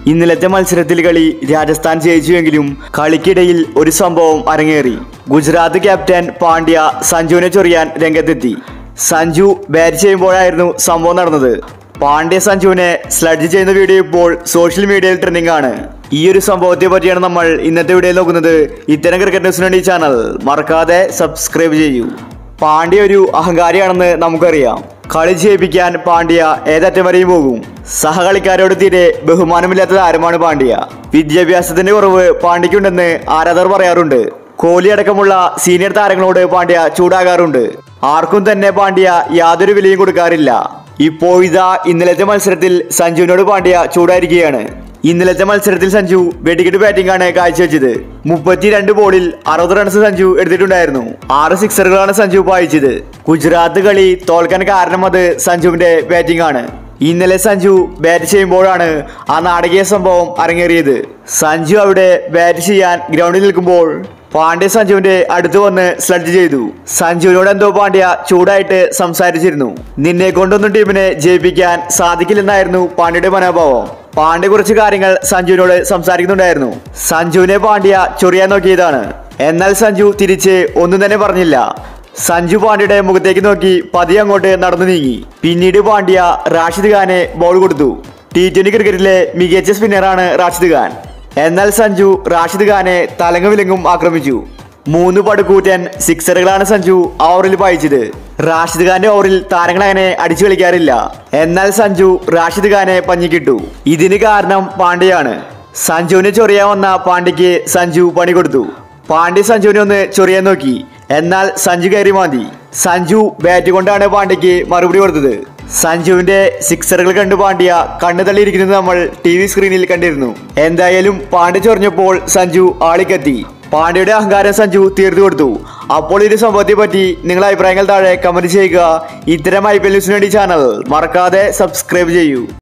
ഇന്നലത്തെ മത്സരത്തിൽ കളി രാജസ്ഥാൻ ജയിച്ചുവെങ്കിലും കളിക്കിടയിൽ ഒരു സംഭവം അരങ്ങേറി ഗുജറാത്ത് ക്യാപ്റ്റൻ പാണ്ഡ്യ സഞ്ജുവിനെ ചൊറിയാൻ രംഗത്തെത്തി സഞ്ജു ബാറ്റ് ചെയ്യുമ്പോഴായിരുന്നു സംഭവം നടന്നത് പാണ്ഡ്യ സഞ്ജുവിനെ സ്ലഡ്ജ് ചെയ്യുന്ന വീഡിയോ ഇപ്പോൾ സോഷ്യൽ മീഡിയയിൽ ട്രെൻഡിംഗ് ആണ് ഈ ഒരു സംഭവത്തെ പറ്റിയാണ് നമ്മൾ ഇന്നത്തെ വീഡിയോയിൽ നോക്കുന്നത് ഇത്തരം ക്രിക്കറ്റ് ന്യൂസിന് വേണ്ടി ഈ ചാനൽ മറക്കാതെ സബ്സ്ക്രൈബ് ചെയ്യൂ പാണ്ഡ്യ ഒരു അഹങ്കാരിയാണെന്ന് നമുക്കറിയാം കളി ജയിപ്പിക്കാൻ പാണ്ഡ്യ ഏതറ്റം വരെയും പോകും സഹകളിക്കാരോട് തീരെ ബഹുമാനമില്ലാത്ത താരമാണ് പാണ്ഡ്യ വിദ്യാഭ്യാസത്തിന്റെ കുറവ് പാണ്ഡ്യക്കുണ്ടെന്ന് ആരാധകർ പറയാറുണ്ട് കോഹ്ലി അടക്കമുള്ള സീനിയർ താരങ്ങളോട് പാണ്ഡ്യ ചൂടാകാറുണ്ട് ആർക്കും തന്നെ പാണ്ഡ്യ യാതൊരു വിലയും കൊടുക്കാറില്ല ഇപ്പോൾ ഇതാ ഇന്നലത്തെ മത്സരത്തിൽ സഞ്ജുവിനോട് പാണ്ഡ്യ ചൂടായിരിക്കുകയാണ് ഇന്നലത്തെ മത്സരത്തിൽ സഞ്ജു വെടിക്കെട്ട് ബാറ്റിംഗ് ആണ് കാഴ്ചവെച്ചത് മുപ്പത്തിരണ്ട് ബോളിൽ അറുപത് റൺസ് സഞ്ജു എടുത്തിട്ടുണ്ടായിരുന്നു ആറ് സിക്സറുകളാണ് സഞ്ജു പായിച്ചത് ഗുജറാത്ത് കളി തോൽക്കാൻ കാരണം അത് സഞ്ജുവിന്റെ ബാറ്റിംഗ് ആണ് ഇന്നലെ സഞ്ജു ബാറ്റ് ചെയ്യുമ്പോഴാണ് ആ നാടകീയ സംഭവം അരങ്ങേറിയത് സഞ്ജു അവിടെ ബാറ്റ് ചെയ്യാൻ ഗ്രൗണ്ടിൽ നിൽക്കുമ്പോൾ പാണ്ഡ്യ സഞ്ജുവിന്റെ അടുത്ത് വന്ന് സ്ലഡ്ജ് ചെയ്തു സഞ്ജുവിനോട് എന്തോ പാണ്ഡ്യ ചൂടായിട്ട് സംസാരിച്ചിരുന്നു നിന്നെ കൊണ്ടൊന്നും ടീമിനെ ജയിപ്പിക്കാൻ സാധിക്കില്ലെന്നായിരുന്നു പാണ്ഡ്യയുടെ മനോഭാവം പാണ്ഡ്യ കുറച്ച് കാര്യങ്ങൾ സഞ്ജുവിനോട് സംസാരിക്കുന്നുണ്ടായിരുന്നു സഞ്ജുവിനെ പാണ്ഡ്യ ചൊറിയാൻ നോക്കിയതാണ് എന്നാൽ സഞ്ജു തിരിച്ച് ഒന്നും തന്നെ പറഞ്ഞില്ല സഞ്ജു പാണ്ഡ്യയുടെ മുഖത്തേക്ക് നോക്കി പതിയെ അങ്ങോട്ട് നടന്നു നീങ്ങി പിന്നീട് പാണ്ഡ്യ റാഷിദ് ഖാനെ ബോൾ കൊടുത്തു ടി ട്വന്റി ക്രിക്കറ്റിലെ മികച്ച സ്പിന്നറാണ് റാഷിദ് ഖാൻ എന്നാൽ സഞ്ജു റാഷിദ് ഖാനെ തലങ്ങും വിലങ്ങും ആക്രമിച്ചു മൂന്ന് പടുകൂറ്റൻ സിക്സറുകളാണ് സഞ്ജു ഓവറിൽ പായിച്ചത് റാഷിദ് ഖാന്റെ ഓവറിൽ താരങ്ങൾ അങ്ങനെ അടിച്ചു കളിക്കാറില്ല എന്നാൽ സഞ്ജു റാഷിദ് ഖാനെ പഞ്ഞിക്കിട്ടു ഇതിന് കാരണം പാണ്ഡ്യയാണ് സഞ്ജുവിനെ ചൊറിയാൻ വന്ന പാണ്ഡ്യയ്ക്ക് സഞ്ജു പണി കൊടുത്തു പാണ്ഡ്യ സഞ്ജുവിനെ ഒന്ന് ചൊറിയാൻ നോക്കി എന്നാൽ സഞ്ജു കയറി മാന്തി സഞ്ജു ബാറ്റ് കൊണ്ടാണ് പാണ്ഡ്യയ്ക്ക് മറുപടി കൊടുത്തത് സഞ്ജുവിന്റെ സിക്സറുകൾ കണ്ടു പാണ്ഡ്യ കണ്ണു തള്ളിയിരിക്കുന്നത് നമ്മൾ ടി വി സ്ക്രീനിൽ കണ്ടിരുന്നു എന്തായാലും പാണ്ഡ്യ ചൊറിഞ്ഞപ്പോൾ സഞ്ജു ആളിക്കെത്തി പാണ്ഡ്യയുടെ അഹങ്കാരം സഞ്ജു തീർത്തു കൊടുത്തു അപ്പോൾ ഈ ഒരു സംഭവത്തെ പറ്റി നിങ്ങളുടെ അഭിപ്രായങ്ങൾ താഴെ കമന്റ് ചെയ്യുക ഇത്തരം ഐ പി എൽ ന്യൂസിന് വേണ്ടി ചാനൽ മറക്കാതെ സബ്സ്ക്രൈബ് ചെയ്യൂ